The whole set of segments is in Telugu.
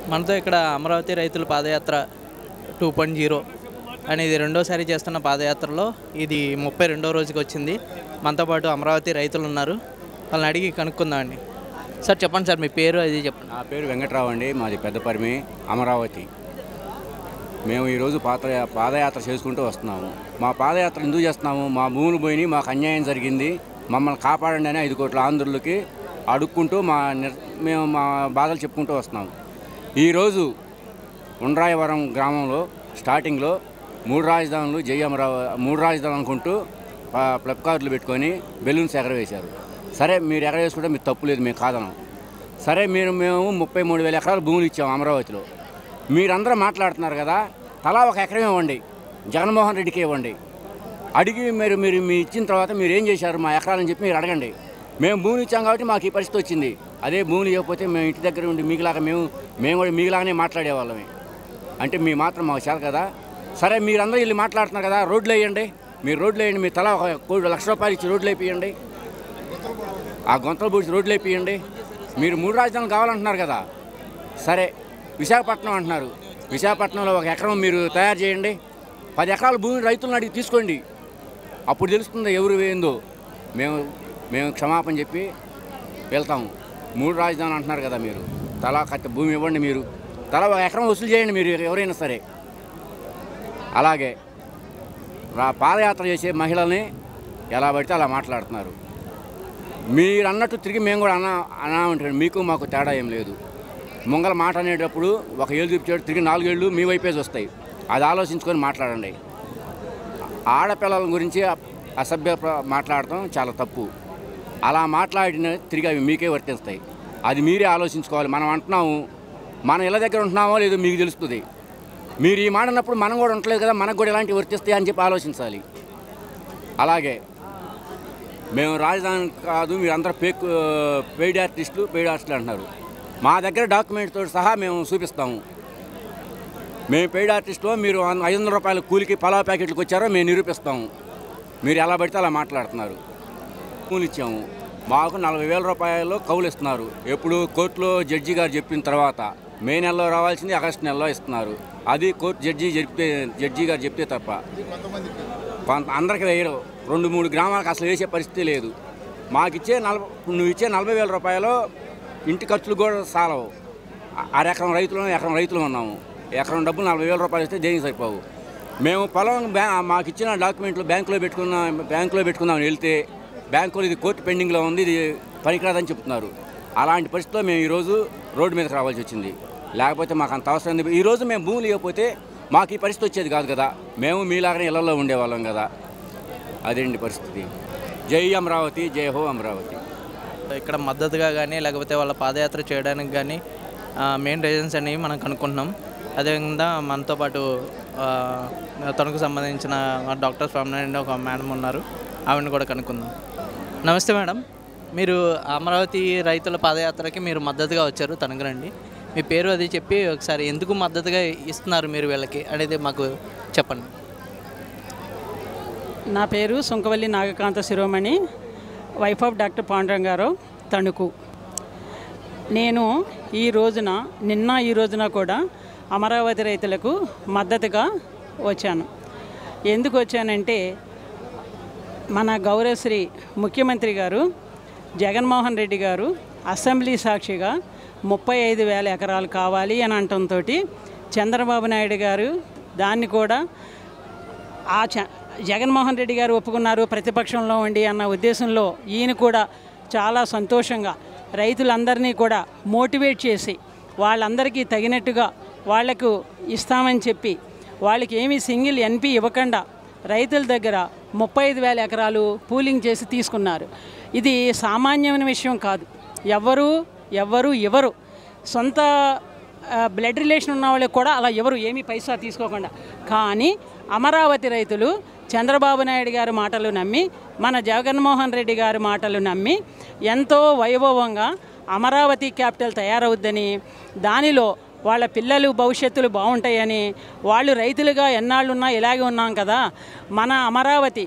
మనతో ఇక్కడ అమరావతి రైతుల పాదయాత్ర టూ పాయింట్ జీరో అనేది రెండోసారి చేస్తున్న పాదయాత్రలో ఇది ముప్పై రెండో రోజుకి వచ్చింది మనతో పాటు అమరావతి రైతులు ఉన్నారు వాళ్ళని అడిగి కనుక్కుందామండి సార్ చెప్పండి సార్ మీ పేరు అది చెప్పండి నా పేరు వెంకట్రావు అండి మాది పెద్దపరిమి అమరావతి మేము ఈరోజు పాత పాదయాత్ర చేసుకుంటూ వస్తున్నాము మా పాదయాత్ర ఎందుకు చేస్తున్నాము మా భూములు పోయినాయి మాకు అన్యాయం జరిగింది మమ్మల్ని కాపాడండి అని ఐదు కోట్ల ఆంధ్రులకి అడుక్కుంటూ మా నిర్- మేము మా బాధలు చెప్పుకుంటూ వస్తున్నాము ఈరోజు ఉండ్రాయవరం గ్రామంలో స్టార్టింగ్లో మూడు రాజధానులు జై అమరావ మూడు రాజధానులు అనుకుంటూ ప- ప్లప్కార్డులు పెట్టుకొని బెలూన్స్ ఎగరవేశారు సరే మీరు ఎగరవేసుకుంటే మీరు తప్పు లేదు మేము కాదనం సరే మీరు మేము ముప్పై మూడు వేల ఎకరాలు భూములు ఇచ్చాము అమరావతిలో మీరందరూ మాట్లాడుతున్నారు కదా తలా ఒక ఎకరం ఇవ్వండి జగన్మోహన్ రెడ్డికి ఇవ్వండి అడిగి మీరు మీరు మీ ఇచ్చిన తర్వాత మీరు ఏం చేశారు మా ఎకరాలని చెప్పి మీరు అడగండి మేము భూములు ఇచ్చాం కాబట్టి మాకు ఈ పరిస్థితి వచ్చింది అదే భూములు ఇవ్వకపోతే మేము ఇంటి దగ్గర ఉండి మీకులాగా మేము మేము కూడా మీకులాగానే మాట్లాడేవాళ్ళమే అంటే మీ మాత్రం మాకు చేత కదా సరే మీరందరూ వెళ్ళి మాట్లాడుతున్నారు కదా రోడ్లు వేయండి మీరు రోడ్లు వేయండి మీ తల ఒక కోటి లక్ష రూపాయలు ఇచ్చి రోడ్లు వేపియండి ఆ గొంతలు పూడ్చి రోడ్లు వేపియండి మీరు మూడు రాజధానులు కావాలంటున్నారు కదా సరే విశాఖపట్నం అంటున్నారు విశాఖపట్నంలో ఒక ఎకరం మీరు తయారు చేయండి పది ఎకరాల భూమిని రైతులను అడిగి తీసుకోండి అప్పుడు తెలుస్తుంది ఎవరు ఏందో మేము మేము క్షమాపణ చెప్పి వెళ్తాము మూడు రాజధానులు అంటున్నారు కదా మీరు తలా కట్ట భూమి ఇవ్వండి మీరు తలా ఒక ఎకరం వసూలు చేయండి మీరు ఎవరైనా సరే అలాగే రా పాదయాత్ర చేసే మహిళల్ని ఎలా పడితే అలా మాట్లాడుతున్నారు మీరు అన్నట్టు తిరిగి మేము కూడా అన్నా అన్నామంటారు మీకు మాకు తేడా ఏం లేదు ముంగల మాట అనేటప్పుడు ఒక ఏళ్ళు చూపించాడు తిరిగి నాలుగేళ్ళు మీ వైపేసి వస్తాయి అది ఆలోచించుకొని మాట్లాడండి ఆడపిల్లల గురించి అసభ్య ప్ర- మాట్లాడటం చాలా తప్పు అలా మాట్లాడిన తిరిగి అవి మీకే వర్తిస్తాయి అది మీరే ఆలోచించుకోవాలి మనం అంటున్నాము మన ఇళ్ళ దగ్గర ఉంటున్నామో లేదో మీకు తెలుస్తుంది మీరు ఈ మాట అన్నప్పుడు మనం కూడా ఉండలేదు కదా మనకు కూడా ఎలాంటివి వర్తిస్తాయి అని చెప్పి ఆలోచించాలి అలాగే మేము రాజధాని కాదు మీరు అందరూ పేక్ పెయిడ్ ఆర్టిస్టులు పెయిడ్ ఆర్టిస్టులు అంటున్నారు మా దగ్గర డాక్యుమెంట్తో సహా మేము చూపిస్తాము మేము పెయిడ్ ఆర్టిస్టులో మీరు అన్- ఐదు వందల రూపాయల కూలికి పలావ్ ప్యాకెట్లకు వచ్చారో మేము నిరూపిస్తాము మీరు ఎలా పడితే అలా మాట్లాడుతున్నారు కూలి ఇచ్చాము మాకు నలభై వేల రూపాయలు కౌలు ఇస్తున్నారు ఎప్పుడు కోర్టులో జడ్జి గారు చెప్పిన తర్వాత మే నెలలో రావాల్సింది ఆగస్టు నెలలో ఇస్తున్నారు అది కోర్టు జడ్జి చెప్తే జడ్జి గారు చెప్తే తప్ప కొంత అందరికి వేయరు రెండు మూడు గ్రామాలకు అసలు వేసే పరిస్థితి లేదు మాకు ఇచ్చే నలభై నువ్వు ఇచ్చే నలభై వేల రూపాయలు ఇంటి ఖర్చులు కూడా సాలవు అ- అరెకరం రైతులు ఎకరం రైతులు ఉన్నాము ఎకరం డబ్బులు నలభై వేల రూపాయలు ఇస్తే దేనికి సరిపోవు మేము పొలం బ్యా మాకు ఇచ్చిన డాక్యుమెంట్లు బ్యాంకులో పెట్టుకున్న బ్యాంకులో పెట్టుకుందామని వెళ్తే బ్యాంకులో ఇది కోర్టు పెండింగ్లో ఉంది ఇది పనికిరాదని చెప్తున్నారు అలాంటి పరిస్థితిలో మేము ఈరోజు రోడ్డు మీదకి రావాల్సి వచ్చింది లేకపోతే మాకు అంత అవసరం ఉంది ఈరోజు మేము భూములు ఇవ్వకపోతే మాకు ఈ పరిస్థితి వచ్చేది కాదు కదా మేము మీలాగానే ఇళ్లలో ఉండేవాళ్ళం కదా అదేంటి పరిస్థితి జై అమరావతి జై హో అమరావతి ఇక్కడ మద్దతుగా కానీ లేకపోతే వాళ్ళ పాదయాత్ర చేయడానికి కానీ మెయిన్ రీజన్స్ అనేవి మనం కనుక్కుంటున్నాం అదేవిధంగా మనతో పాటు ఆ, తణుకు సంబంధించిన డాక్టర్ స్వామినారాయణ ఒక మేడం ఉన్నారు ఆవిడని కూడా కనుక్కుందాం నమస్తే మేడం మీరు అమరావతి రైతుల పాదయాత్రకి మీరు మద్దతుగా వచ్చారు తణుకు రండి మీ పేరు అది చెప్పి ఒకసారి ఎందుకు మద్దతుగా ఇస్తున్నారు మీరు వీళ్ళకి అనేది మాకు చెప్పండి నా పేరు Sunkavalli Nagakanta Shiromani wife of doctor Pandurangarao Tanuku నేను ఈ రోజున నిన్న ఈ రోజున కూడా అమరావతి రైతులకు మద్దతుగా వచ్చాను ఎందుకు వచ్చానంటే మన గౌరవశ్రీ ముఖ్యమంత్రి గారు జగన్మోహన్ రెడ్డి గారు అసెంబ్లీ సాక్షిగా ముప్పై ఐదు వేల ఎకరాలు కావాలి అని అనటంతో చంద్రబాబు నాయుడు గారు దాన్ని కూడా ఆ చ జగన్మోహన్ రెడ్డి గారు ఒప్పుకున్నారు ప్రతిపక్షంలో ఉండి అన్న ఉద్దేశంలో ఈయన కూడా చాలా సంతోషంగా రైతులందరినీ కూడా మోటివేట్ చేసి వాళ్ళందరికీ తగినట్టుగా వాళ్లకు ఇస్తామని చెప్పి వాళ్ళకి ఏమీ సింగిల్ ఎన్పి ఇవ్వకుండా రైతుల దగ్గర ముప్పై ఐదు వేల ఎకరాలు పూలింగ్ చేసి తీసుకున్నారు ఇది సామాన్యమైన విషయం కాదు ఎవ్వరు ఎవ్వరు ఎవరు సొంత ఆ, బ్లడ్ రిలేషన్ ఉన్న వాళ్ళకి కూడా అలా ఎవరు ఏమీ పైసా తీసుకోకుండా కానీ అమరావతి రైతులు చంద్రబాబు నాయుడు గారి మాటలు నమ్మి మన జగన్మోహన్ రెడ్డి గారి మాటలు నమ్మి ఎంతో వైభవంగా అమరావతి క్యాపిటల్ తయారవుద్దని దానిలో వాళ్ళ పిల్లలు భవిష్యత్తులు బాగుంటాయని వాళ్ళు రైతులుగా ఎన్నాళ్ళున్నా ఇలాగే ఉన్నాం కదా మన అమరావతి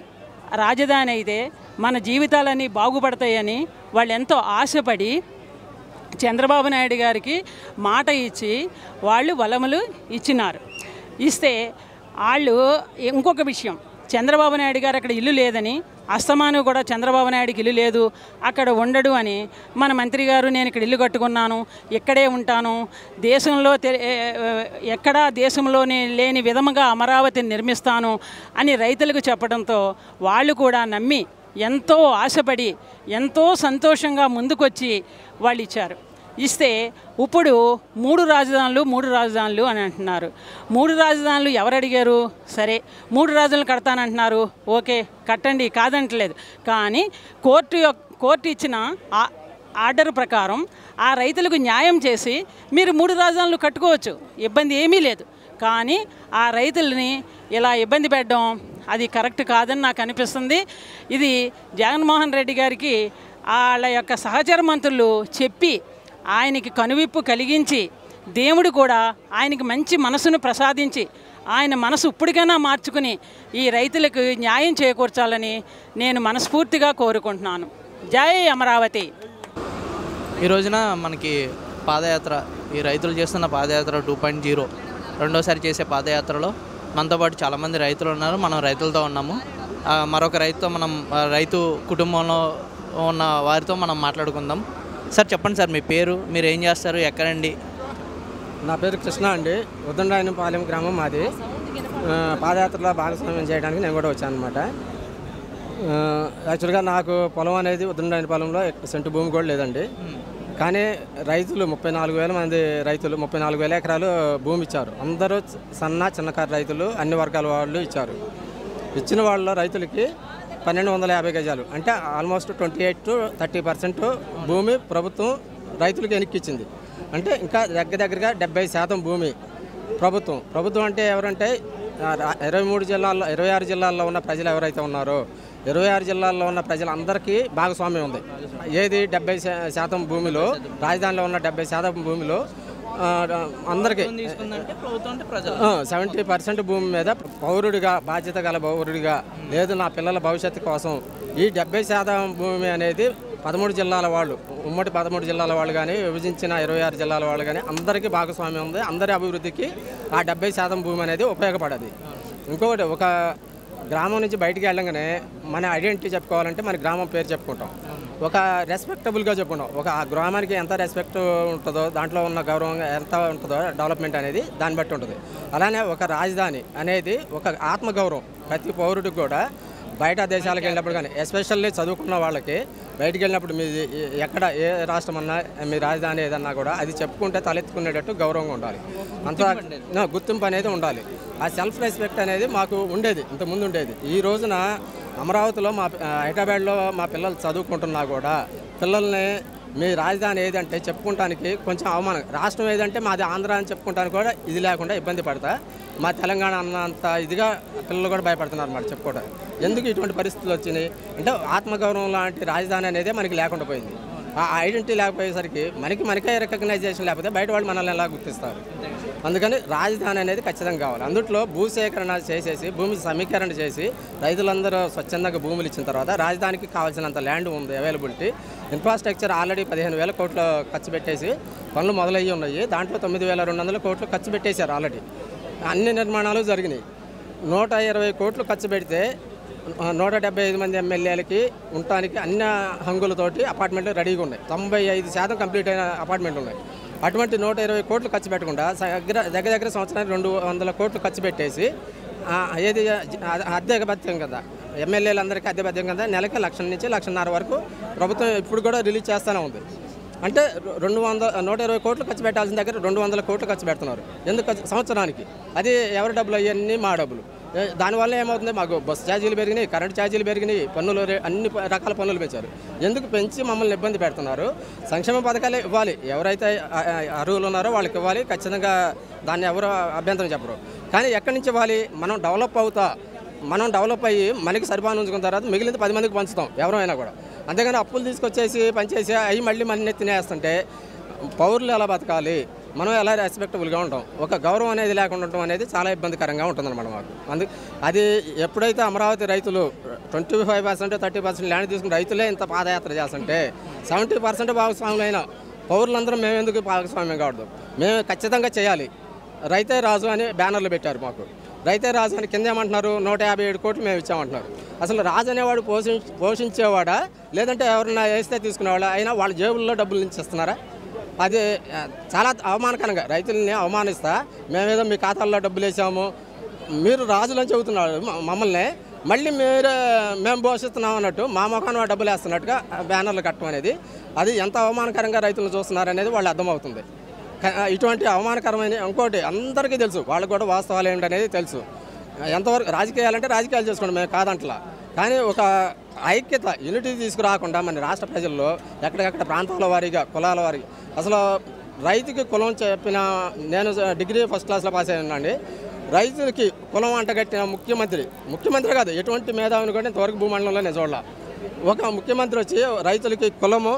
రాజధాని అయితే మన జీవితాలన్నీ బాగుపడతాయని వాళ్ళు ఎంతో ఆశపడి చంద్రబాబు నాయుడు గారికి మాట ఇచ్చి వాళ్ళు వలములు ఇచ్చినారు ఇస్తే వాళ్ళు ఇంకొక విషయం చంద్రబాబు నాయుడు గారు అక్కడ ఇల్లు లేదని అస్తమాను కూడా చంద్రబాబు నాయుడుకి ఇల్లు లేదు అక్కడ ఉండడు అని మన మంత్రి గారు నేను ఇక్కడ ఇల్లు కట్టుకున్నాను ఇక్కడే ఉంటాను దేశంలో తె- ఏ- ఏ- ఎక్కడా దేశంలోనే లేని విధముగా అమరావతిని నిర్మిస్తాను అని రైతులకు చెప్పడంతో వాళ్ళు కూడా నమ్మి ఎంతో ఆశపడి ఎంతో సంతోషంగా ముందుకొచ్చి వాళ్ళు ఇచ్చారు ఇస్తే ఇప్పుడు మూడు రాజధానులు మూడు రాజధానులు అని అంటున్నారు మూడు రాజధానులు ఎవరు అడిగారు సరే మూడు రాజధానులు కడతానంటున్నారు ఓకే కట్టండి కాదంటలేదు కానీ కోర్టు యొక్క కోర్టు ఇచ్చిన ఆ ఆర్డర్ ప్రకారం ఆ రైతులకు న్యాయం చేసి మీరు మూడు రాజధానులు కట్టుకోవచ్చు ఇబ్బంది ఏమీ లేదు కానీ ఆ రైతుల్ని ఇలా ఇబ్బంది పెట్టడం అది కరెక్ట్ కాదని నాకు అనిపిస్తుంది ఇది జగన్మోహన్ రెడ్డి గారికి వాళ్ళ యొక్క సహచర మంత్రులు చెప్పి ఆయనకి కనువిప్పు కలిగించి దేవుడు కూడా ఆయనకి మంచి మనసును ప్రసాదించి ఆయన మనసు ఇప్పటికైనా మార్చుకుని ఈ రైతులకు న్యాయం చేకూర్చాలని నేను మనస్ఫూర్తిగా కోరుకుంటున్నాను జై అమరావతి ఈ రోజున మనకి పాదయాత్ర ఈ రైతులు చేస్తున్న పాదయాత్ర టూ పాయింట్ జీరో రెండోసారి చేసే పాదయాత్రలో మనతో పాటు చాలామంది రైతులు ఉన్నారు మనం రైతులతో ఉన్నాము ఆ, మరొక రైతుతో మనం ఆ, రైతు కుటుంబంలో ఉన్న వారితో మనం మాట్లాడుకుందాం సార్ చెప్పండి సార్ మీ పేరు మీరు ఏం చేస్తారు ఎక్కడండి నా పేరు కృష్ణ అండి ఉద్దండాయనపాలెం గ్రామం మాది ఆ, పాదయాత్రలో భాగస్వామ్యం చేయడానికి నేను కూడా వచ్చాను అనమాట యాక్చువల్గా నాకు పొలం అనేది ఉద్దండాయనపాలెంలో సెంటు భూమి కూడా లేదండి కానీ రైతులు ముప్పై నాలుగు వేల మంది రైతులు ముప్పై నాలుగు వేల ఎకరాలు భూమి ఇచ్చారు అందరూ సన్న చిన్నకారు రైతులు అన్ని వర్గాల వాళ్ళు ఇచ్చారు ఇచ్చిన వాళ్ళ రైతులకి పన్నెండు వందల యాభై గజాలు అంటే almost twenty eight to thirty percent భూమి ప్రభుత్వం రైతులకు వెనక్కిచ్చింది అంటే ఇంకా దగ్గర దగ్గరగా డెబ్బై శాతం భూమి ప్రభుత్వం ప్రభుత్వం అంటే ఎవరంటే ఆ, రా- ఇరవై మూడు జిల్లాల్లో ఇరవై ఆరు జిల్లాల్లో ఉన్న ప్రజలు ఎవరైతే ఉన్నారో ఇరవై ఆరు జిల్లాల్లో ఉన్న ప్రజలందరికీ భాగస్వామ్యం ఉంది ఏది డెబ్బై శా- శాతం భూమిలో రాజధానిలో ఉన్న డెబ్బై శాతం భూమిలో ఆ, అందరికీ తీసుకుందంటే ప్రభుత్వం అంటే ప్రజలు సెవెంటీ పర్సెంట్ భూమి మీద పౌరుడిగా బాధ్యత గల పౌరుడిగా లేదు నా పిల్లల భవిష్యత్తు కోసం ఈ డెబ్బై శాతం భూమి అనేది పదమూడు జిల్లాల వాళ్ళు ఉమ్మడి పదమూడు జిల్లాల వాళ్ళు కానీ విభజించిన ఇరవై ఆరు జిల్లాల వాళ్ళు కానీ అందరికీ భాగస్వామ్యం ఉంది అందరి అభివృద్ధికి ఆ డెబ్బై శాతం భూమి అనేది ఉపయోగపడది ఇంకొకటి ఒక గ్రామం నుంచి బయటికి వెళ్ళగానే మన ఐడెంటిటీ చెప్పుకోవాలంటే మన గ్రామం పేరు చెప్పుకుంటాం ఒక రెస్పెక్టబుల్గా చెప్పుకుంటాం ఒక ఆ గ్రామానికి ఎంత రెస్పెక్ట్ ఉంటుందో దాంట్లో ఉన్న గౌరవం ఎంత ఉంటుందో డెవలప్మెంట్ అనేది దాన్ని బట్టి ఉంటుంది అలానే ఒక రాజధాని అనేది ఒక ఆత్మగౌరవం ప్రతి పౌరుడికి కూడా బయట దేశాలకు వెళ్ళినప్పుడు కానీ ఎస్పెషల్లీ చదువుకున్న వాళ్ళకి బయటికి వెళ్ళినప్పుడు మీ ఎక్కడ ఏ రాష్ట్రం అన్నా మీ రాజధాని ఏదన్నా కూడా అది చెప్పుకుంటే తలెత్తుకునేటట్టు గౌరవంగా ఉండాలి అంత నా గుర్తింపు అనేది ఉండాలి ఆ సెల్ఫ్ రెస్పెక్ట్ అనేది మాకు ఉండేది ఇంతకుముందు ఉండేది ఈ రోజున అమరావతిలో మా ఆ, హైదరాబాద్లో మా పిల్లలు చదువుకుంటున్నా కూడా పిల్లల్ని మీ రాజధాని ఏదంటే చెప్పుకుంటానికి కొంచెం అవమానం రాష్ట్రం ఏదంటే మాది ఆంధ్ర అని చెప్పుకుంటానికి కూడా ఇది లేకుండా ఇబ్బంది పడతా మా తెలంగాణ అన్నంత ఇదిగా పిల్లలు కూడా భయపడుతున్నారు అన్నమాట చెప్పుకోవడం ఎందుకు ఇటువంటి పరిస్థితులు వచ్చినాయి అంటే ఆత్మగౌరవం లాంటి రాజధాని అనేది మనకి లేకుండా పోయింది ఆ ఐడెంటిటీ లేకపోయేసరికి మనకి మనకే రికగ్నైజేషన్ లేకపోతే బయట వాళ్ళు మనల్ని ఎలా గుర్తిస్తారు అందుకని రాజధాని అనేది ఖచ్చితంగా కావాలి అందుట్లో భూసేకరణ చేసేసి భూమి సమీకరణ చేసి రైతులందరూ స్వచ్ఛందంగా భూములు ఇచ్చిన తర్వాత రాజధానికి కావాల్సినంత ల్యాండ్ ఉంది అవైలబిలిటీ ఇన్ఫ్రాస్ట్రక్చర్ ఆల్రెడీ పదిహేను వేల కోట్లు ఖర్చు పెట్టేసి పనులు మొదలయ్యి ఉన్నాయి దాంట్లో తొమ్మిది వేల రెండు వందల కోట్లు ఖర్చు పెట్టేశారు ఆల్రెడీ అన్ని నిర్మాణాలు జరిగినాయి నూట ఇరవై కోట్లు ఖర్చు పెడితే ఆ, నూట డెబ్బై ఐదు మంది ఎమ్మెల్యేలకి ఉండటానికి అన్ని హంగులతోటి అపార్ట్మెంట్లు రెడీగా ఉన్నాయి తొంభై ఐదు శాతం కంప్లీట్ అయిన అపార్ట్మెంట్ ఉన్నాయి అటువంటి నూట ఇరవై కోట్లు ఖర్చు పెట్టకుండా దగ్గర దగ్గర దగ్గర సంవత్సరానికి రెండు వందల కోట్లు ఖర్చు పెట్టేసి ఆ, ఏది అ- అద్దె బత్యం కదా ఎమ్మెల్యేలందరికీ అద్దె బత్యం కదా నెలకి లక్ష నుంచి లక్షన్నర వరకు ప్రభుత్వం ఇప్పుడు కూడా రిలీజ్ చేస్తూనే ఉంది అంటే రె- రెండు వందల నూట ఇరవై కోట్లు ఖర్చు పెట్టాల్సిన దగ్గర రెండు వందల కోట్లు ఖర్చు పెడుతున్నారు ఎందుకు ఖర్చు- సంవత్సరానికి అది ఎవరి డబ్బులు అవన్నీ మా డబ్బులు ఏ- దానివల్ల ఏమవుతుంది మాకు బస్ ఛార్జీలు పెరిగినాయి కరెంట్ ఛార్జీలు పెరిగినాయి పన్నులు రే- అన్ని ప- రకాల పన్నులు పెంచారు ఎందుకు పెంచి మమ్మల్ని ఇబ్బంది పెడుతున్నారు సంక్షేమ పథకాలే ఇవ్వాలి ఎవరైతే అ- అ- అర్హులు ఉన్నారో వాళ్ళకి ఇవ్వాలి ఖచ్చితంగా దాన్ని ఎవరు అభ్యంతరం చెప్పరు కానీ ఎక్కడి నుంచి ఇవ్వాలి మనం డెవలప్ అవుతా మనం డెవలప్ అయ్యి మనకి సరిపాను ఉంచుకున్న తర్వాత మిగిలింది పది మందికి పంచుతాం ఎవరైనా కూడా అంతేగాని అప్పులు తీసుకొచ్చేసి పనిచేసి అవి మళ్ళీ మన తినేస్తుంటే పౌరులు ఎలా బతకాలి మనం ఎలా రెస్పెక్టబుల్గా ఉంటాం ఒక గౌరవం అనేది లేకుండా ఉండటం అనేది చాలా ఇబ్బందికరంగా ఉంటుందన్నమాట మాకు అందు అది ఎప్పుడైతే అమరావతి రైతులు twenty five percent thirty percent land తీసుకుని రైతులే ఇంత పాదయాత్ర చేస్తుంటే సెవెంటీ పర్సెంట్ భాగస్వాములైన పౌరులందరం మేము ఎందుకు భాగస్వామ్యం కావద్దు మేము ఖచ్చితంగా చేయాలి రైతే రాజు అని బ్యానర్లు పెట్టారు మాకు రైతే రాజు అని కింద ఏమంటున్నారు నూట యాభై ఏడు కోట్లు మేము ఇచ్చామంటున్నారు అసలు రాజు అనేవాడు పోషి పోషించేవాడా లేదంటే ఎవరన్నా వేస్తే తీసుకునేవాడా అయినా వాళ్ళ జేబుల్లో డబ్బులు నుంచి ఇస్తున్నారా అది ఆ, చాలా అవమానకరంగా రైతుల్ని అవమానిస్తా మేమేదో మీ ఖాతాల్లో డబ్బులు వేసాము మీరు రాజులని చెబుతున్నారు మ- మమ్మల్ని మళ్ళీ మీరు మేము పోషిస్తున్నాం అన్నట్టు మా ముఖాన్ని డబ్బులు వేస్తున్నట్టుగా బ్యానర్లు కట్టడం అనేది అది ఎంత అవమానకరంగా రైతులను చూస్తున్నారు అనేది వాళ్ళు అర్థమవుతుంది క- ఇటువంటి అవమానకరమైన ఇంకోటి అందరికీ తెలుసు వాళ్ళకు కూడా వాస్తవాలు ఏంటనేది తెలుసు ఎంతవరకు రాజకీయాలు అంటే రాజకీయాలు చేసుకోండి మేము కాదంటలా కానీ ఒక ఐక్యత యూనిటీ తీసుకురాకుండా మన రాష్ట్ర ప్రజల్లో ఎక్కడికక్కడ ప్రాంతాల వారీగా కులాల వారీగా అసలు రైతుకి కులం చెప్పిన నేను డిగ్రీ ఫస్ట్ క్లాస్లో పాస్ అయ్యానండి రైతులకి కులం అంటగట్టిన ముఖ్యమంత్రి ముఖ్యమంత్రి కాదు ఎటువంటి మేధావిని కూడా ఇంతవరకు భూమండలంలో నేను చూడాల ఒక ముఖ్యమంత్రి వచ్చి రైతులకి కులము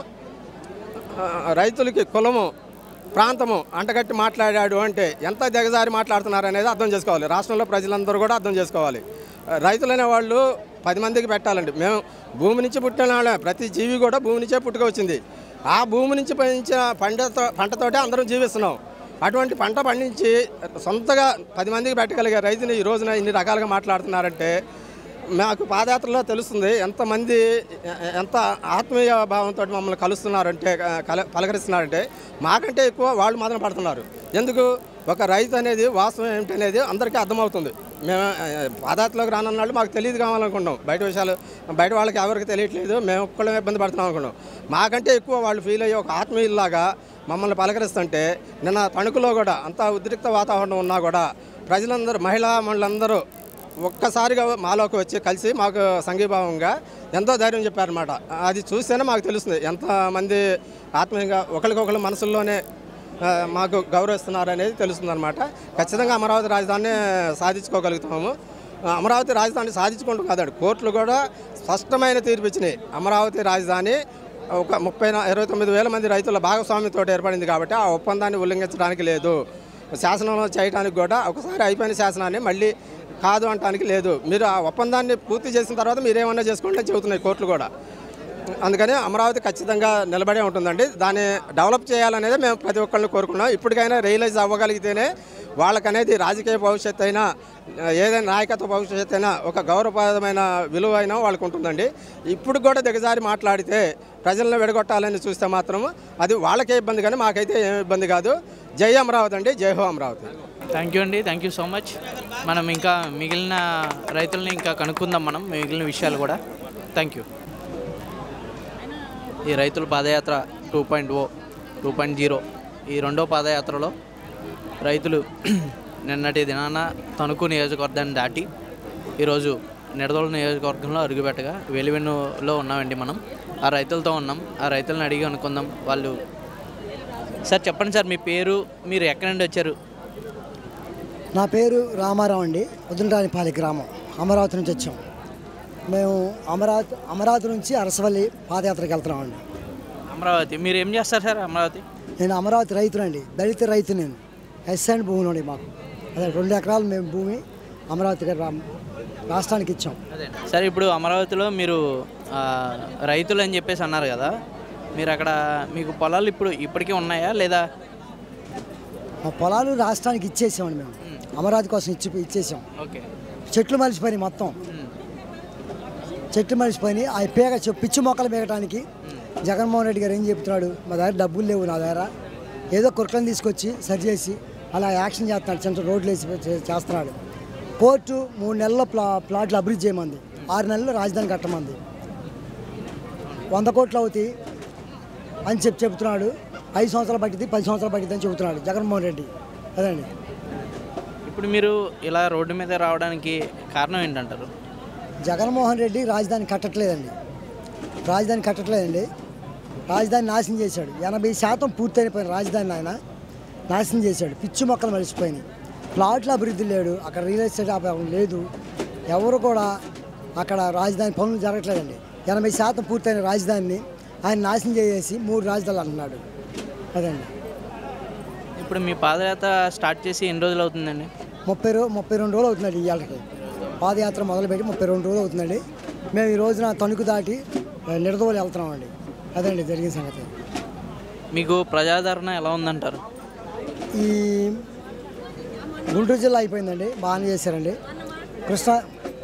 ఆ, రైతులకి కులము ప్రాంతము అంటగట్టి మాట్లాడాడు అంటే ఎంత దిగజారి మాట్లాడుతున్నారు అనేది అర్థం చేసుకోవాలి రాష్ట్రంలో ప్రజలందరూ కూడా అర్థం చేసుకోవాలి ఆ, రైతులు అనే వాళ్ళు పది మందికి పెట్టాలండి మేము భూమి నుంచి పుట్టిన వాళ్ళే. ప్రతి జీవి కూడా భూమి నుంచే పుట్టుక వచ్చింది ఆ భూమి నుంచి పండించిన పంటతో పంటతోటే అందరం జీవిస్తున్నాం అటువంటి పంట పండించి సొంతగా పది మందికి పెట్టగలిగే రైతుని ఈ రోజున ఇన్ని రకాలుగా మాట్లాడుతున్నారంటే మాకు పాదయాత్రలో తెలుస్తుంది ఎంతమంది ఎ- ఎంత ఆత్మీయ భావంతో మమ్మల్ని కలుస్తున్నారంటే కల పలకరిస్తున్నారంటే మాకంటే ఎక్కువ వాళ్ళు మాత్రం పడుతున్నారు ఎందుకు ఒక రైతు అనేది వాస్తవం ఏమిటనేది అందరికీ అర్థమవుతుంది మేము ఆ, పాదయాత్రలోకి రానున్నాళ్ళు మాకు తెలియదు కావాలనుకుంటాం బయట విషయాలు బయట వాళ్ళకి ఎవరికి తెలియట్లేదు మేము ఒక్కళ్ళమే ఇబ్బంది పడుతున్నాం అనుకున్నాం మాకంటే ఎక్కువ వాళ్ళు ఫీల్ అయ్యి ఒక ఆత్మీయుల్లాగా మమ్మల్ని పలకరిస్తుంటే నిన్న తణుకులో కూడా అంత ఉద్రిక్త వాతావరణం ఉన్నా కూడా ప్రజలందరూ మహిళా మండలందరూ ఒక్కసారిగా మాలోకి వచ్చి కలిసి మాకు సంఘీభావంగా ఎంతో ధైర్యం చెప్పారనమాట అది చూస్తేనే మాకు తెలుస్తుంది ఎంతమంది ఆత్మీయంగా ఒకరికొకరు మనసుల్లోనే ఆ, మాకు గౌరవిస్తున్నారు అనేది తెలుస్తుందన్నమాట ఖచ్చితంగా అమరావతి రాజధానిని సాధించుకోగలుగుతాము ఆ, అమరావతి రాజధాని సాధించుకుంటూ కాదండి కోర్టులు కూడా స్పష్టమైన తీర్పు ఇచ్చినాయి అమరావతి రాజధాని ఒక ముప్పై నా- ఇరవై తొమ్మిది వేల మంది రైతుల భాగస్వామ్యంతో ఏర్పడింది కాబట్టి ఆ ఒప్పందాన్ని ఉల్లంఘించడానికి లేదు శాసనంలో చేయడానికి కూడా ఒకసారి అయిపోయిన శాసనాన్ని మళ్ళీ కాదు అనడానికి లేదు మీరు ఆ ఒప్పందాన్ని పూర్తి చేసిన తర్వాత మీరేమన్నా చేసుకోండి అని చెబుతున్నాయి కోర్టులు కూడా అందుకని అమరావతి ఖచ్చితంగా నిలబడే ఉంటుందండి దాన్ని డెవలప్ చేయాలనేది మేము ప్రతి ఒక్కరిని కోరుకున్నాం ఇప్పటికైనా రియలైజ్ అవ్వగలిగితేనే వాళ్ళకనేది రాజకీయ భవిష్యత్తు అయినా ఏదైనా నాయకత్వ భవిష్యత్తు అయినా ఒక గౌరవప్రదమైన విలువ అయినా వాళ్ళకు ఉంటుందండి ఇప్పుడు కూడా దిగజారి మాట్లాడితే ప్రజలను విడగొట్టాలని చూస్తే మాత్రం అది వాళ్ళకే ఇబ్బంది కానీ మాకైతే ఏం ఇబ్బంది కాదు జై అమరావతి అండి జై హో అమరావతి థ్యాంక్ యూ అండి థ్యాంక్ యూ సో మచ్ మనం ఇంకా మిగిలిన రైతుల్ని ఇంకా కనుక్కుందాం మనం మిగిలిన విషయాలు కూడా థ్యాంక్ యూ ఈ రైతుల పాదయాత్ర two point O two point zero ఈ రెండో పాదయాత్రలో రైతులు నిన్నటి దినాన తణుకు నియోజకవర్గాన్ని దాటి ఈరోజు నిడదోలు నియోజకవర్గంలో అడుగుపెట్టగా వెలివెన్నులో ఉన్నామండి మనం ఆ రైతులతో ఉన్నాం ఆ రైతులను అడిగి అనుకుందాం వాళ్ళు సార్ చెప్పండి సార్ మీ పేరు మీరు ఎక్కడి నుండి వచ్చారు నా పేరు రామారావు అండి ఉదండరానిపాలి గ్రామం అమరావతి నుంచి వచ్చాం మేము అమరావతి అమరావతి నుంచి అరసవల్లి పాదయాత్రకు వెళ్తున్నామండి అమరావతి మీరు ఏం చేస్తారు సార్ అమరావతి నేను అమరావతి రైతునండి దళిత రైతు నేను ఎస్ఎండ్ భూమి ఉండి మాకు అదే రెండు ఎకరాలు మేము భూమి అమరావతి గారి రా- రాష్ట్రానికి ఇచ్చాం అదే సార్ ఇప్పుడు అమరావతిలో మీరు ఆ, రైతులు అని చెప్పేసి అన్నారు కదా మీరు అక్కడ మీకు పొలాలు ఇప్పుడు ఇప్పటికీ ఉన్నాయా లేదా మా పొలాలు రాష్ట్రానికి ఇచ్చేసామండి మేము అమరావతి కోసం ఇచ్చి ఇచ్చేసాం ఓకే చెట్లు మలిసిపోయినాయి మొత్తం చెట్లు మలిసిపోయినాయి ఆ పేగ చె- పిచ్చి మొక్కలు మేగటానికి జగన్మోహన్ రెడ్డి గారు ఏం చెప్తున్నాడు మా దగ్గర డబ్బులు లేవు నా దగ్గర ఏదో కుర్కలను తీసుకొచ్చి సరి చేసి అలా యాక్షన్ చేస్తున్నాడు చిన్న రోడ్లు వేసి చే- చేస్తున్నాడు కోర్టు మూడు నెలల్లో ప్లా ప్లాట్లు అభివృద్ధి చేయమంది ఆరు నెలల్లో రాజధాని కట్టమంది వంద కోట్లు అవుతాయి అని చెప్పి చెప్తున్నాడు ఐదు సంవత్సరాలు పట్టింది పది సంవత్సరాలు పట్టింది అని చెబుతున్నాడు జగన్మోహన్ రెడ్డి అదండి ఇప్పుడు మీరు ఇలా రోడ్డు మీద రావడానికి కారణం ఏంటంటారు జగన్మోహన్ రెడ్డి రాజధాని కట్టట్లేదండి రాజధాని కట్టట్లేదండి రాజధాని నాశనం చేశాడు ఎనభై శాతం పూర్తయిపోయిన రాజధాని ఆయన నాశనం చేశాడు పిచ్చి మొక్కలు మలిసిపోయినాయి ప్లాట్ల అభివృద్ధి లేడు అక్కడ రియల్ ఎస్టేట్ వ్యాపారం లేదు ఎవరు కూడా అక్కడ రాజధాని పనులు జరగట్లేదండి ఎనభై శాతం పూర్తయిన రాజధానిని ఆయన నాశనం చేసేసి మూడు రాజధానులు అంటున్నాడు అదండి ఇప్పుడు మీ పాదయాత్ర స్టార్ట్ చేసి ఎన్ని రోజులు అవుతుందండి ముప్పై రో ముప్పై రెండు రోజులు అవుతుందండి ఇవాళకి పాదయాత్ర మొదలుపెట్టి ముప్పై రెండు రోజులు అవుతుందండి మేము ఈ రోజున తణుకు దాటి ఆ, నిడదవోలు వెళ్తున్నామండి అదండి జరిగిన సంగతి మీకు ప్రజాదరణ ఎలా ఉందంటారు ఈ గుంటూరు జిల్లా అయిపోయిందండి బాగానే చేశారండి కృష్ణా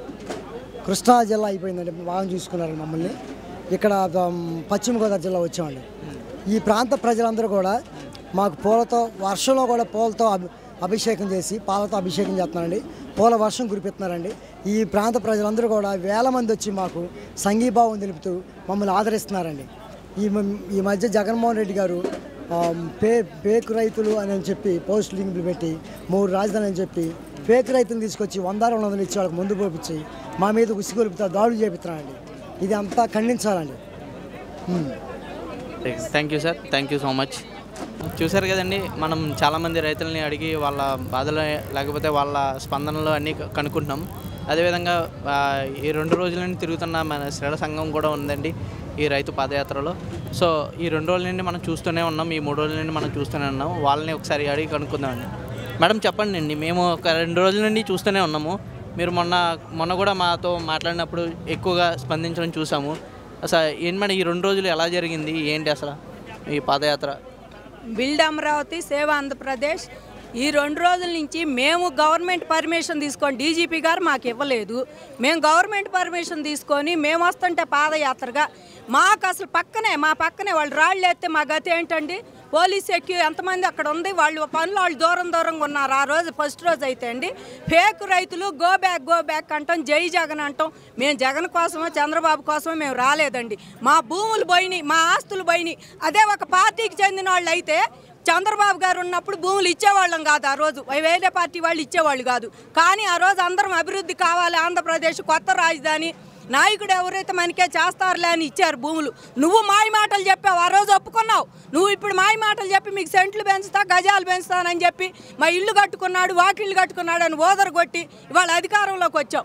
కృష్ణా జిల్లా అయిపోయిందండి బాగా చూసుకున్నారు మమ్మల్ని ఇక్కడ ఉమ్, పశ్చిమ గోదావరి జిల్లా వచ్చామండి ఈ ప్రాంత ప్రజలందరూ కూడా మాకు పూలతో వర్షంలో కూడా పూలతో అభి అభిషేకం చేసి పాలతో అభిషేకం చేస్తున్నారండి పూల వర్షం కురిపిస్తున్నారండి ఈ ప్రాంత ప్రజలందరూ కూడా వేల మంది వచ్చి మాకు సంఘీభావం తెలుపుతూ మమ్మల్ని ఆదరిస్తున్నారండి ఈ మ- ఈ మధ్య జగన్మోహన్ రెడ్డి గారు ఆ, పే పేకు రైతులు అని అని చెప్పి పోస్ట్ లింకులు పెట్టి మూడు రాజధాని అని చెప్పి పేకు రైతులు తీసుకొచ్చి వంద రెండు వందలు ఇచ్చి వాళ్ళకి ముందు పోపించి మా మీద ఉసిగొలుపుతా దాడులు చేపిస్తున్నారండి ఇది అంతా ఖండించాలండి um. Thank you sir thank you so much చూశారు కదండి మనం చాలామంది రైతులని అడిగి వాళ్ళ బాధలు లేకపోతే వాళ్ళ స్పందనలు అన్నీ క- కనుక్కుంటున్నాం అదేవిధంగా ఆ, ఈ రెండు రోజుల నుండి తిరుగుతున్న మన శ్రేణ సంఘం కూడా ఉందండి ఈ రైతు పాదయాత్రలో సో ఈ రెండు రోజుల నుండి మనం చూస్తూనే ఉన్నాం ఈ మూడు రోజుల నుండి మనం చూస్తూనే ఉన్నాం వాళ్ళని ఒకసారి అడిగి కనుక్కుందామండి మేడం చెప్పండి అండి మేము ఒక రెండు రోజుల నుండి చూస్తూనే ఉన్నాము మీరు మొన్న మొన్న కూడా మాతో మాట్లాడినప్పుడు ఎక్కువగా స్పందించడం చూసాము అసలు ఏంటి మేడం ఈ రెండు రోజులు ఎలా జరిగింది ఏంటి అసలు ఈ పాదయాత్ర బిల్డ్ అమరావతి సేవ ఆంధ్రప్రదేశ్ ఈ రెండు రోజుల నుంచి మేము గవర్నమెంట్ పర్మిషన్ తీసుకొని డీజీపీ గారు మాకు ఇవ్వలేదు మేము గవర్నమెంట్ పర్మిషన్ తీసుకొని మేము వస్తుంటే పాదయాత్రగా మాకు అసలు పక్కనే మా పక్కనే వాళ్ళు రాళ్ళు ఎత్తే మా గతి ఏంటండి పోలీస్ ఎక్కి ఎంతమంది అక్కడ ఉంది వాళ్ళు పనులు వాళ్ళు దూరం దూరంగా ఉన్నారు ఆ రోజు ఫస్ట్ రోజు అయితే అండి ఫేక్ రైతులు గో బ్యాక్ గో బ్యాక్ అంటాం జై జగన్ అంటాం మేము జగన్ కోసమో చంద్రబాబు కోసమో మేము రాలేదండి మా భూములు పోయినాయి మా ఆస్తులు పోయినాయి అదే ఒక పార్టీకి చెందిన వాళ్ళు అయితే చంద్రబాబు గారు ఉన్నప్పుడు భూములు ఇచ్చేవాళ్ళం కాదు ఆ రోజు వేరే పార్టీ వాళ్ళు ఇచ్చేవాళ్ళు కాదు కానీ ఆ రోజు అందరం అభివృద్ధి కావాలి ఆంధ్రప్రదేశ్ కొత్త రాజధాని నాయకుడు ఎవరైతే మనకే చేస్తారులే అని ఇచ్చారు భూములు నువ్వు మాయ మాటలు చెప్పావు ఆ రోజు ఒప్పుకున్నావు నువ్వు ఇప్పుడు మాయ మాటలు చెప్పి మీకు సెంట్లు పెంచుతా గజాలు పెంచుతానని చెప్పి మా ఇల్లు కట్టుకున్నాడు వాకిళ్ళు కట్టుకున్నాడు అని ఓదరు కొట్టి ఇవాళ అధికారంలోకి వచ్చావు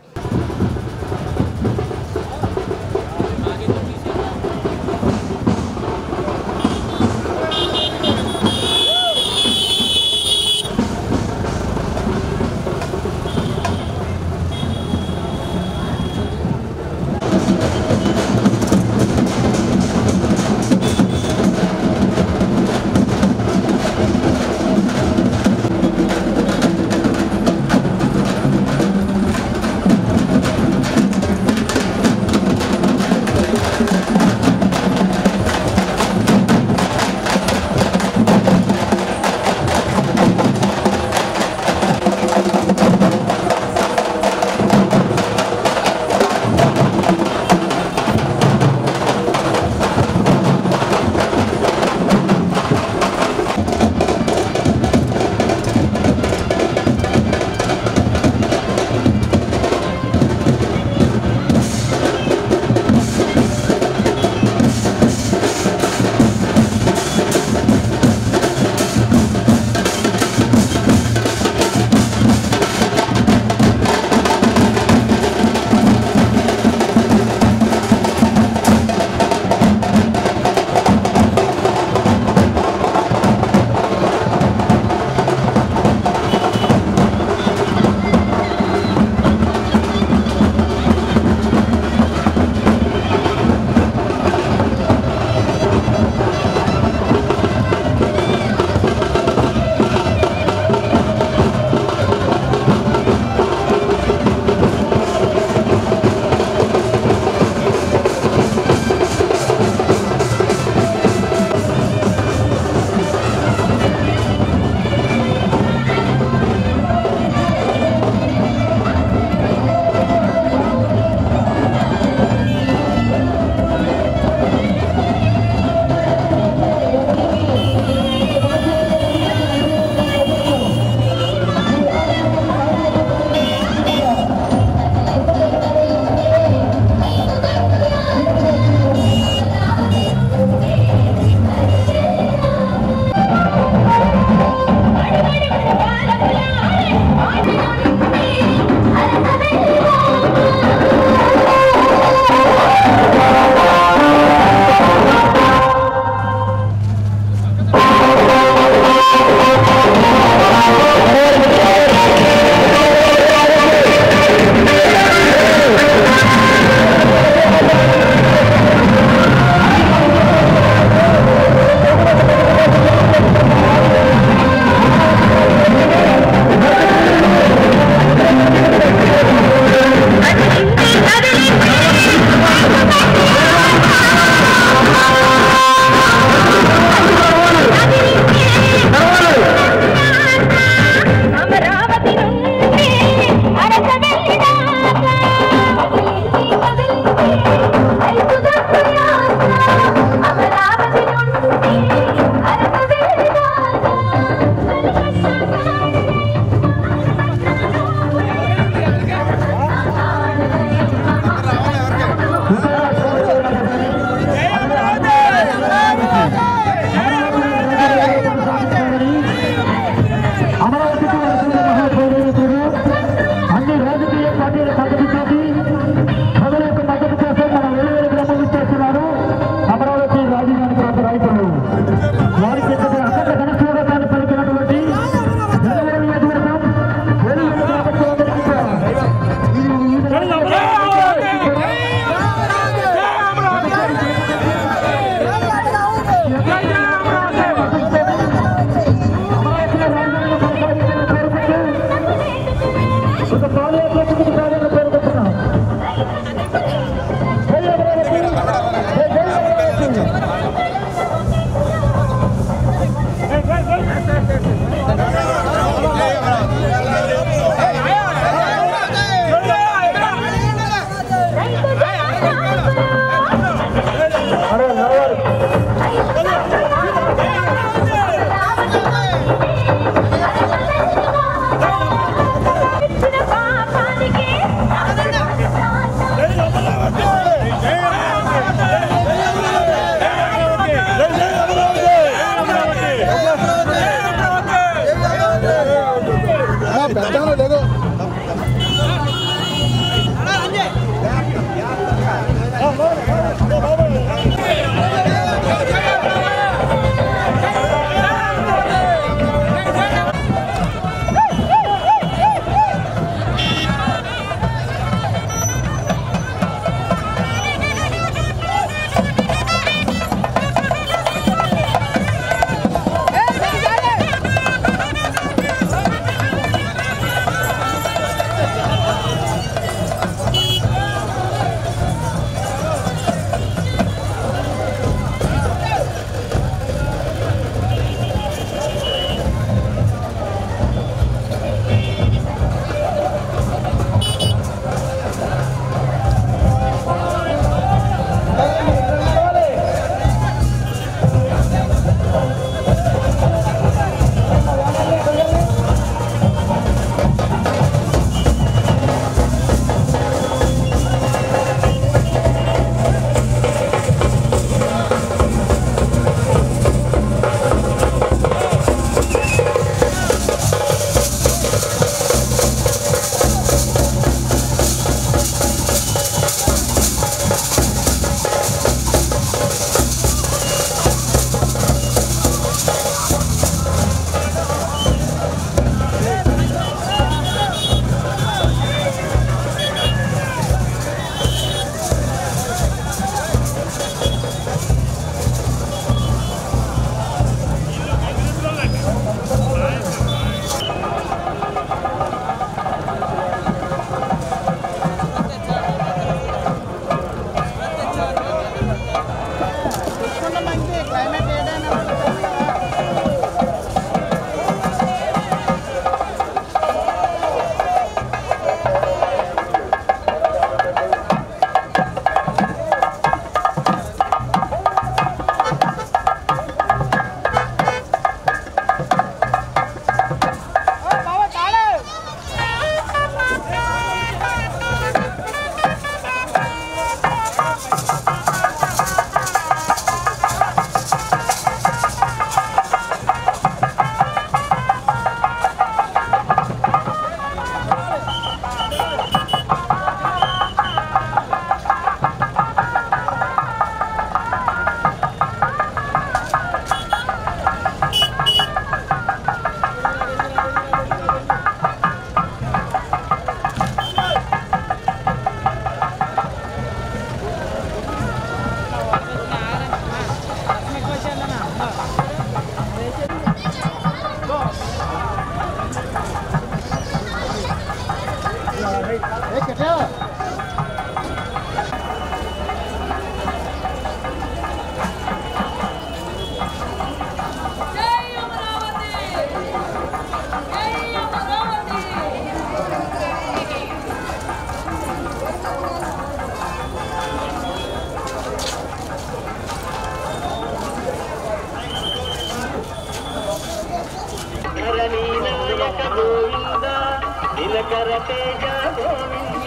దినకర తేజ గోవింద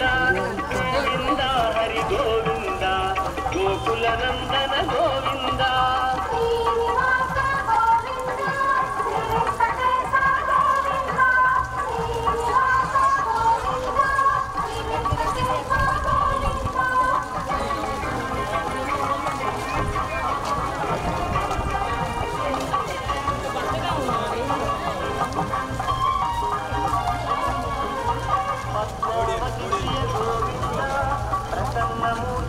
గోవింద హరి గోవింద గోకుల నందన గోవింద ప్రసన్నమూర్తి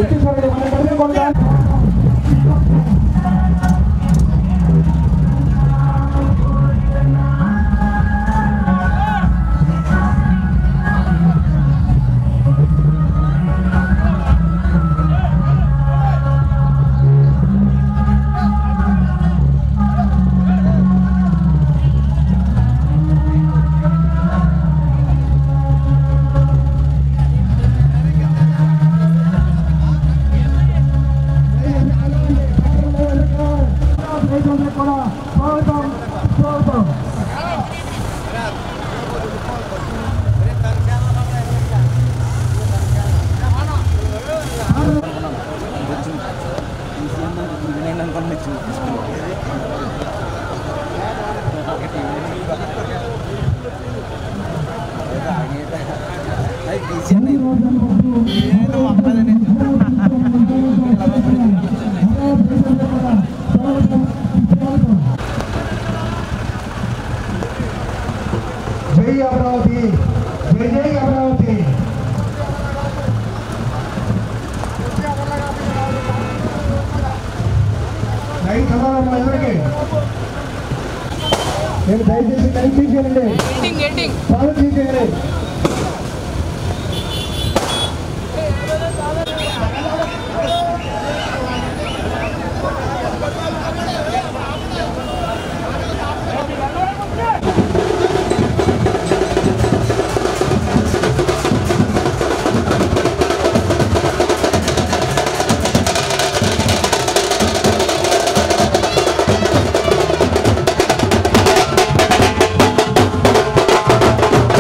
జై అమరావతి జై జై అమరావతి లైన్ చదవాలమ్మా ఎవరికి నేను దయచేసి లైన్ తీసేయండి పాలు తీసేయండి జై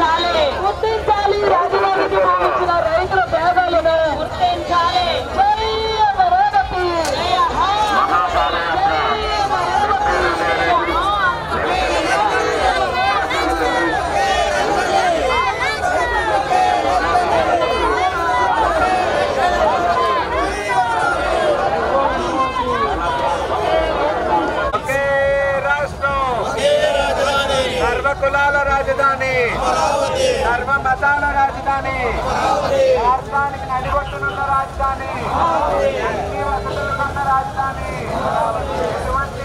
గుర్తించాలి గుర్తించాలి రాజధానికి భావించిన రైతుల పేదలను గుర్తించాలి జై అమరావతి జై ఒకే రాష్ట్రం సర్వ కులాల రాజధాని సర్వ మతాల రాజధాని రాష్ట్రానికి నడిగొట్టునున్న రాజధాని అన్ని వసతులున్న రాజధాని ఎటువంటి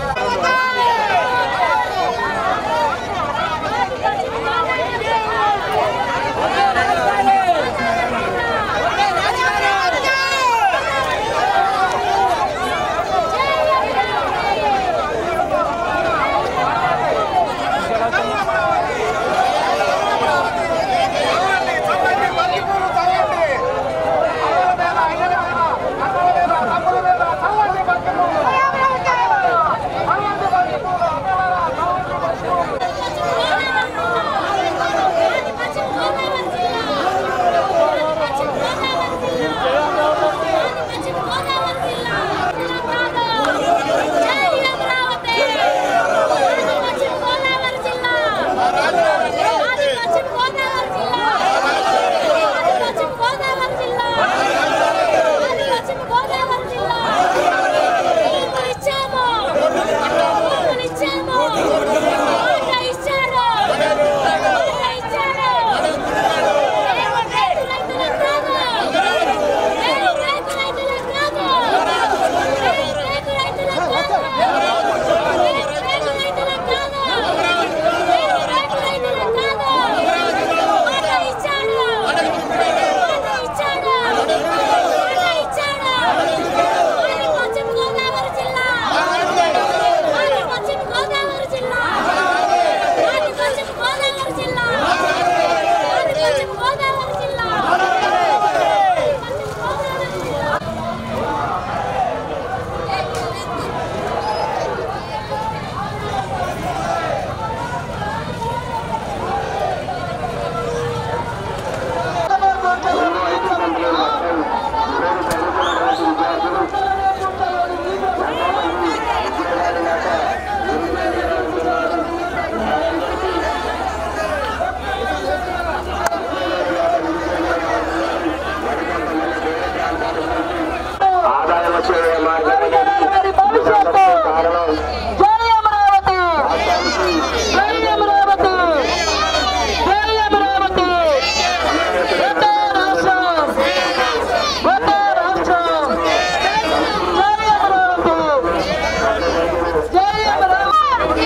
ఆదాయం వచ్చే మార్గానికి కారణం జై అమరావతి జై అమరావతి జై అమరావతి ఒకే రాష్ట్రం ఒకే రాష్ట్రం జై అమరావతి జై అమరావతి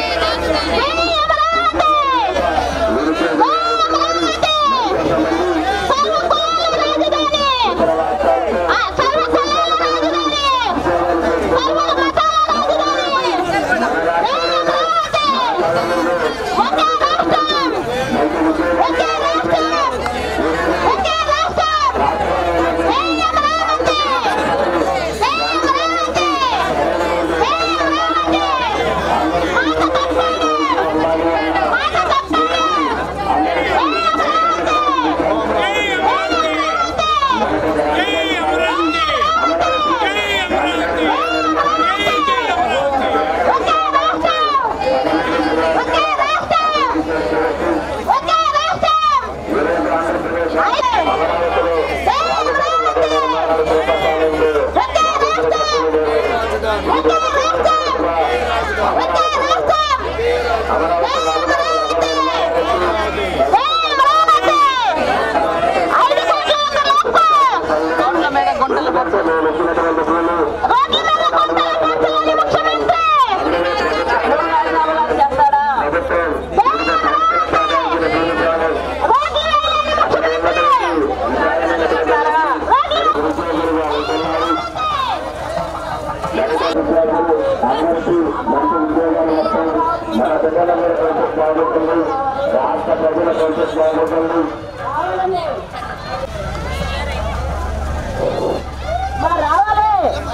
మరి రావాలి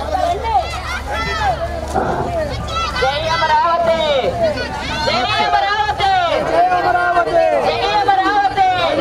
జై అమరావతి జై అమరావతి జై అమరావతి జై అమరావతి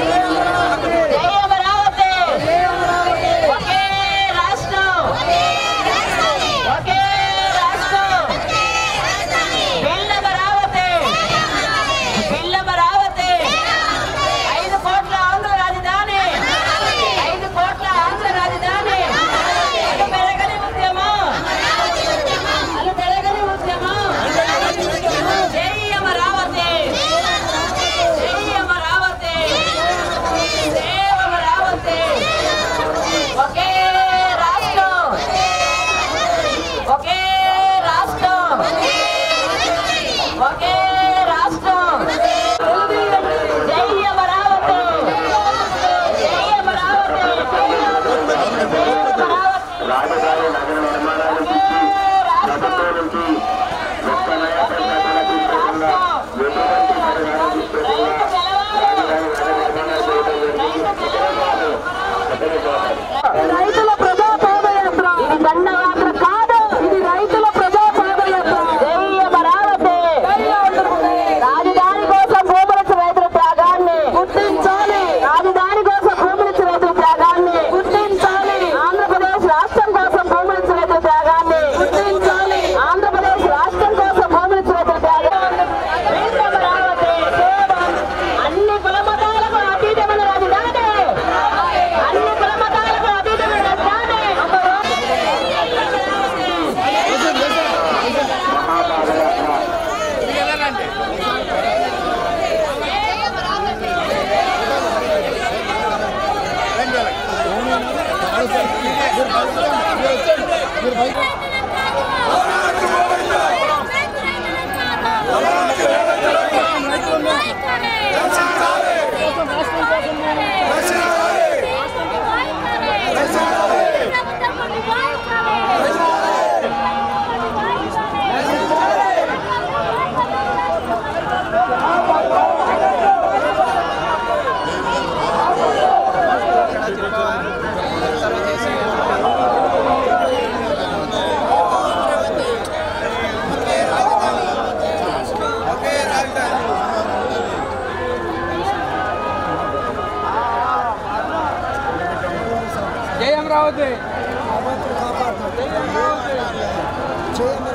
భగవంతుడు కాపాడుతాడు చేయమని